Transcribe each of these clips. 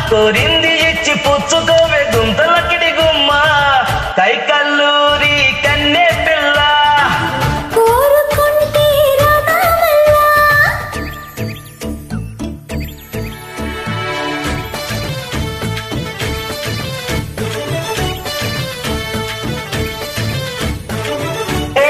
కోరింది ఇచ్చి పుచ్చుకోవే గుంతలకిడి గుమ్మ కైకల్లూరి కన్నె పిల్ల కోరుకుంటే రాదామల్లా ఏ,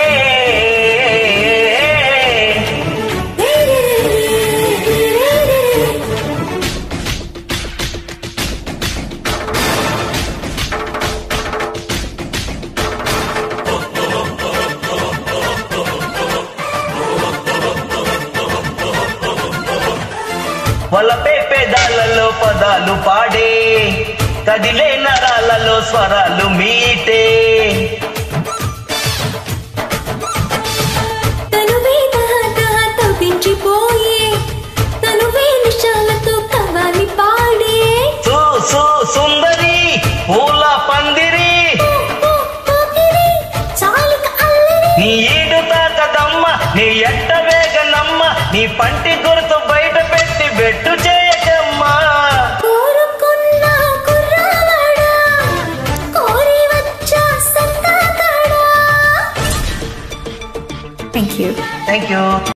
వలపే పెదాలలో పదాలు పాడే కదిలే నరాలలో స్వరాలు మీటే తనువే తహతహ తవ్వించిపోయే తనువే నిశాలతో కవాలి పాడే సు సు సుందరి పూల పందిరి ఓ పోకిరి చాలిక అల్లరి నీ ఈడు తాకదమ్మ నీ ఎట్ట వేగనమ్మ నీ పంటి గుర్తు బయట పెట్టి బెట్టు చేయకమ్మా కోరుకున్న కుర్రవాడా కోరి వచ్చా సంతాకాడా థ్యాంక్ యూ థ్యాంక్ యూ